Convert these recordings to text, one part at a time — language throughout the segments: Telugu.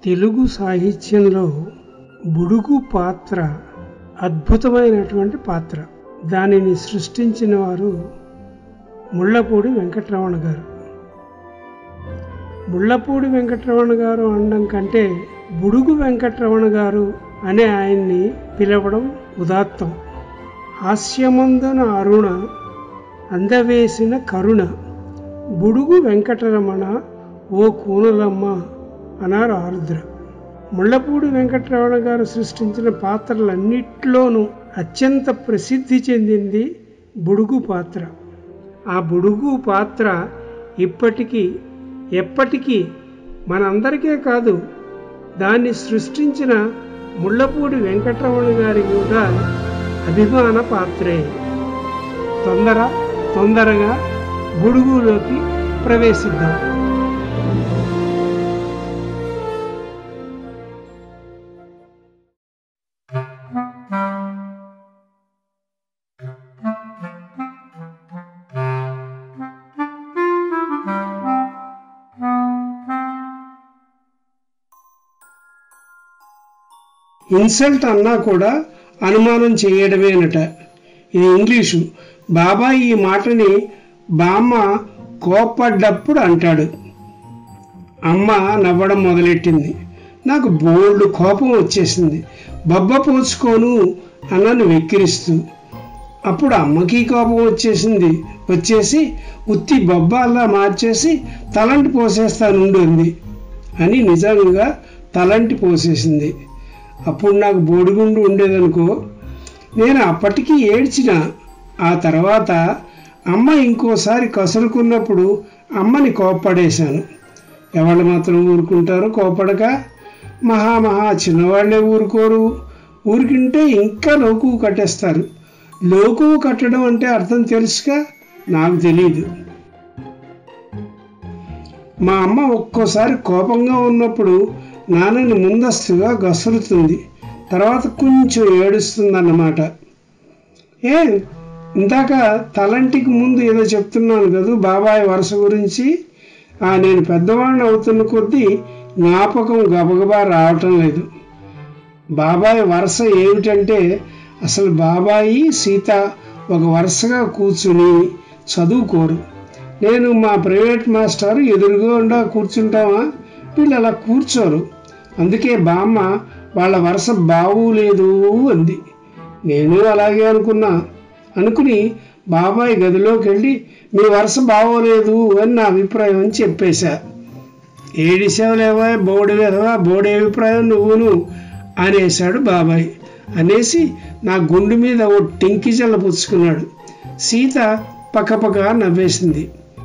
తెలుగు సాహిత్యంలో బుడుగు పాత్ర అద్భుతమైనటువంటి పాత్ర దానిని సృష్టించిన వారు ముళ్ళపూడి వెంకటరమణ గారు ముళ్ళపూడి వెంకటరమణ గారు అనడం కంటే బుడుగు వెంకటరమణ గారు అనే ఆయన్ని పిలవడం ఉదాత్తం హాస్యమందున అరుణ అందవేసిన కరుణ బుడుగు వెంకటరమణ ఓ కూనలమ్మ అన్నారు ఆరుద్ర ముళ్ళపూడి వెంకటరమణ గారు సృష్టించిన పాత్రలన్నిట్లోనూ అత్యంత ప్రసిద్ధి చెందింది బుడుగు పాత్ర ఆ బుడుగు పాత్ర ఇప్పటికీ ఎప్పటికీ మనందరికీ కాదు దాన్ని సృష్టించిన ముళ్ళపూడి వెంకటరమణ గారి కూడా అభిమాన పాత్రే తొందర తొందరగా బుడుగులోకి ప్రవేశిద్దాం ఇన్సల్ట్ అన్నా కూడా అనుమానం చేయడమేనట ఇది ఇంగ్లీషు బాబాయ్ ఈ మాటని బామ్మ కోపడ్డప్పుడు అంటాడు అమ్మ నవ్వడం మొదలెట్టింది నాకు బోల్డ్ కోపం వచ్చేసింది బొబ్బ పోసుకోను అన్నను వెక్కిరిస్తూ అప్పుడు అమ్మకి కోపం వచ్చేసింది వచ్చేసి ఉత్తి బొబ్బ అలా మార్చేసి తలంటి పోసేస్తానుండి అని నిజంగా తలంటి పోసేసింది అప్పుడు నాకు బోడిగుండు ఉండేదనుకో నేను అప్పటికీ ఏడ్చిన ఆ తర్వాత అమ్మ ఇంకోసారి కసురుకున్నప్పుడు అమ్మని కోప్పడేశాను ఎవళ్ళు మాత్రం ఊరుకుంటారు కోపడక మహా మహా చిన్నవాళ్లే ఊరుకోరు ఊరికింటే ఇంకా లోకువు కట్టేస్తారు లోకువు కట్టడం అంటే అర్థం తెలుసుగా నాకు తెలియదు మా అమ్మ ఒక్కోసారి కోపంగా ఉన్నప్పుడు నాన్నని ముందస్తుగా గసురుతుంది తర్వాత కొంచెం ఏడుస్తుందన్నమాట ఏ ఇందాక తలంటికి ముందు ఏదో చెప్తున్నాను కదా బాబాయ్ వరుస గురించి ఆ నేను పెద్దవాడిని అవుతున్న కొద్దీ జ్ఞాపకం గబగబా రావటం లేదు బాబాయ్ వరుస ఏమిటంటే అసలు బాబాయి సీత ఒక వరుసగా కూర్చుని చదువుకోరు నేను మా ప్రైవేట్ మాస్టర్ ఎదురుగా కూర్చుంటామా వీళ్ళు అలా కూర్చోరు అందుకే బామ్మ వాళ్ళ వరుస బాగోలేదు అంది నేను అలాగే అనుకున్నా అనుకుని బాబాయ్ గదిలోకి వెళ్ళి మీ వరుస బాగోలేదు అని నా అభిప్రాయం అని చెప్పేశా ఏడిసావులేవా బోడి వేదవా బోడి అభిప్రాయం నువ్వును అనేశాడు బాబాయ్ అనేసి నా గుండు మీద ఓ టింకి జల్ల పుచ్చుకున్నాడు సీత పక్కపక్క నవ్వేసింది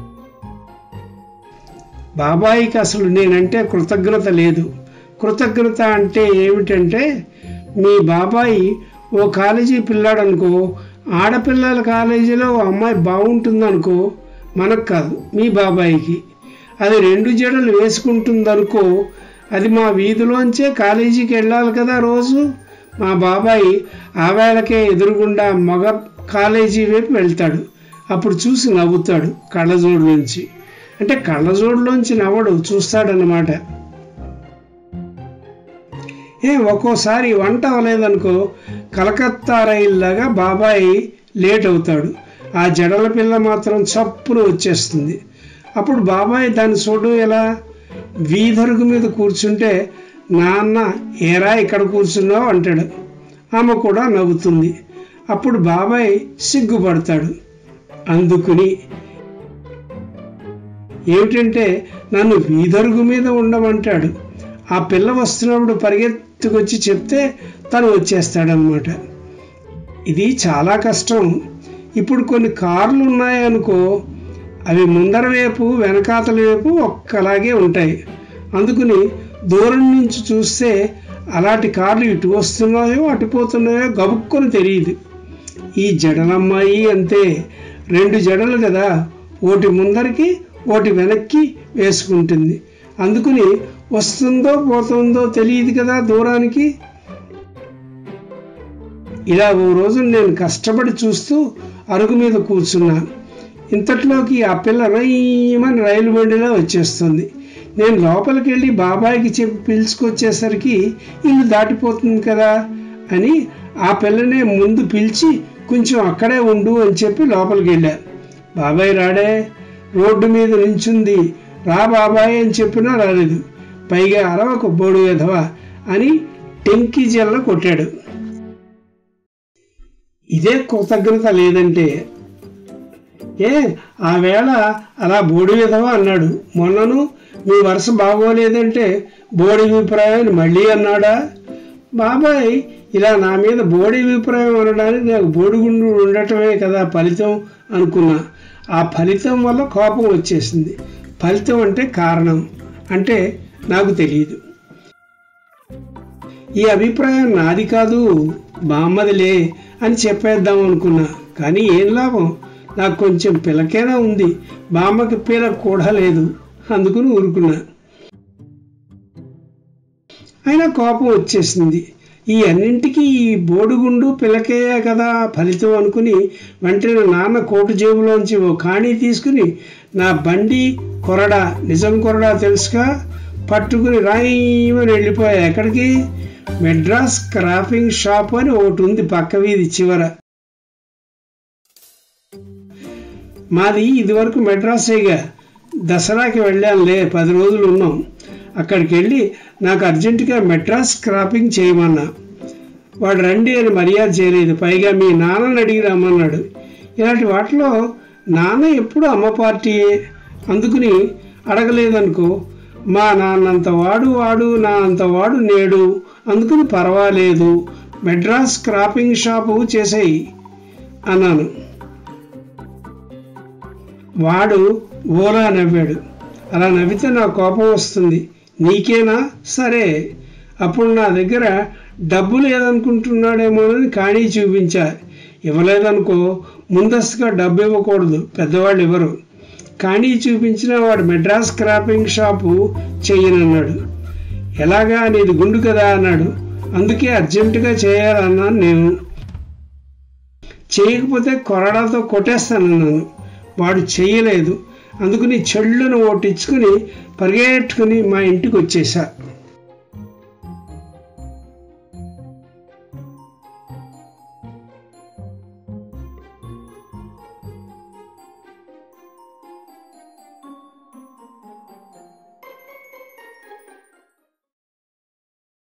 బాబాయికి అసలు నేనంటే కృతజ్ఞత లేదు కృతజ్ఞత అంటే ఏమిటంటే మీ బాబాయి ఓ కాలేజీ పిల్లాడనుకో ఆడపిల్లల కాలేజీలో ఓ అమ్మాయి బాగుంటుందనుకో మనకు కాదు మీ బాబాయికి అది రెండు జడలు వేసుకుంటుందనుకో అది మా వీధిలోంచే కాలేజీకి వెళ్ళాలి కదా రోజు మా బాబాయి ఆ వేళకే ఎదురుగుండా మగ కాలేజీ వైపు వెళ్తాడు అప్పుడు చూసి నవ్వుతాడు కళ్ళజోడు నుంచి అంటే కళ్ళజోడులోంచి నవ్వడు చూస్తాడనమాట ఏ ఒక్కోసారి వంట అవ్వలేదనుకో కలకత్తా రైల్లాగా బాబాయ్ లేట్ అవుతాడు ఆ జడల పిల్ల మాత్రం చప్పున వచ్చేస్తుంది అప్పుడు బాబాయ్ దాన్ని చూడడం ఎలా వీధరుగు మీద కూర్చుంటే నాన్న ఏరా ఇక్కడ కూర్చున్నావు అంటాడు ఆమె కూడా నవ్వుతుంది అప్పుడు బాబాయ్ సిగ్గుపడతాడు అందుకుని ఏమిటంటే నన్ను వీధరుగు మీద ఉండమంటాడు ఆ పిల్ల వస్తున్నప్పుడు పరిగెత్తుకొచ్చి చెప్తే తను వచ్చేస్తాడనమాట ఇది చాలా కష్టం ఇప్పుడు కొన్ని కార్లు ఉన్నాయనుకో అవి ముందర వైపు వెనకాతల వైపు ఒక్కలాగే ఉంటాయి అందుకని దూరం నుంచి చూస్తే అలాంటి కార్లు ఇటు వస్తున్నాయో అటు పోతున్నాయో గబుక్కొని తెలియదు ఈ జడలమ్మాయి అంతే రెండు జడలు కదా ఓటి ముందరికి ఓటి వెనక్కి వేసుకుంటుంది అందుకని వస్తుందో పోతుందో తెలియదు కదా దూరానికి ఇలా ఓ రోజు నేను కష్టపడి చూస్తూ అరుగు మీద కూర్చున్నా ఇంతట్లోకి ఆ పిల్ల రయ్యమని రైలు బండిలో వచ్చేస్తుంది నేను లోపలికి వెళ్ళి బాబాయికి చెప్పి పిలుచుకొచ్చేసరికి ఇల్లు దాటిపోతుంది కదా అని ఆ పిల్లనే ముందు పిలిచి కొంచెం అక్కడే ఉండు అని చెప్పి లోపలికి వెళ్ళా బాబాయ్ రాడే రోడ్డు మీద నించుంది రా బాబాయ్ అని చెప్పినా రాలేదు పైగా అరవకు బోడు ఎధవా అని టెంకి జల్ల కొట్టాడు ఇదే కృతజ్ఞత లేదంటే ఏ ఆ వేళ అలా బోడి విధవా అన్నాడు మొన్నను మీ వరుస బాగోలేదంటే బోడి అభిప్రాయం మళ్ళీ అన్నాడా బాబాయ్ ఇలా నా మీద బోడి అభిప్రాయం అనడానికి నాకు బోడిగుండు ఉండటమే కదా ఫలితం అనుకున్నా ఆ ఫలితం వల్ల కోపం వచ్చేసింది ఫలితం అంటే కారణం అంటే నాకు తెలియదు ఈ అభిప్రాయం నాది కాదు బామ్మదిలే అని చెప్పేద్దాం అనుకున్నా కానీ ఏం లాభం నాకు కొంచెం పిలకేనా ఉంది బామ్మకి పిల కూడా లేదు అందుకుని ఊరుకున్నా అయినా కోపం వచ్చేసింది ఈ అన్నింటికీ ఈ బోడిగుండు పిలకేయే కదా ఫలితం అనుకుని వెంటనే నాన్న కోటు జేబులోంచి ఓ కాణీ తీసుకుని నా బండి కొరడా నిజం కొరడా తెలుసుగా పట్టుకుని రాయమని వెళ్ళిపోయా ఎక్కడికి మెడ్రాస్ క్రాఫింగ్ షాప్ అని ఒకటి ఉంది పక్క వీధి చివర మాది ఇదివరకు మెడ్రాసేగా దసరాకి వెళ్ళాంలే పది రోజులు ఉన్నాం అక్కడికి వెళ్ళి నాకు అర్జెంటుగా మెడ్రాస్ క్రాపింగ్ చేయమన్నా వాడు రండి అని మర్యాద చేయలేదు పైగా మీ నాన్నని అడిగి రమ్మన్నాడు ఇలాంటి వాటిలో నాన్న ఎప్పుడు అమ్మ పార్టీయే అందుకుని అడగలేదనుకో మా నాన్నంత వాడు వాడు నా అంత వాడు నేడు అందుకుని పర్వాలేదు మెడ్రాస్ క్రాపింగ్ షాపు చేసేయి అన్నాను వాడు ఓలా నవ్వాడు అలా నవ్వితే నా కోపం వస్తుంది నీకేనా సరే అప్పుడు నా దగ్గర డబ్బు లేదనుకుంటున్నాడేమోనని ఖాళీ చూపించా ఇవ్వలేదనుకో ముందస్తుగా డబ్బు ఇవ్వకూడదు పెద్దవాళ్ళు ఇవ్వరు కానీ చూపించిన వాడు మెడ్రాస్ క్రాపింగ్ షాపు చెయ్యనన్నాడు ఎలాగా నీది గుండు కదా అన్నాడు అందుకే అర్జెంటుగా చేయాలన్నాను నేను చేయకపోతే కొరడాతో కొట్టేస్తానన్నాను వాడు చెయ్యలేదు అందుకని చెళ్ళును ఓటిచ్చుకుని పరిగెట్టుకుని మా ఇంటికి వచ్చేసా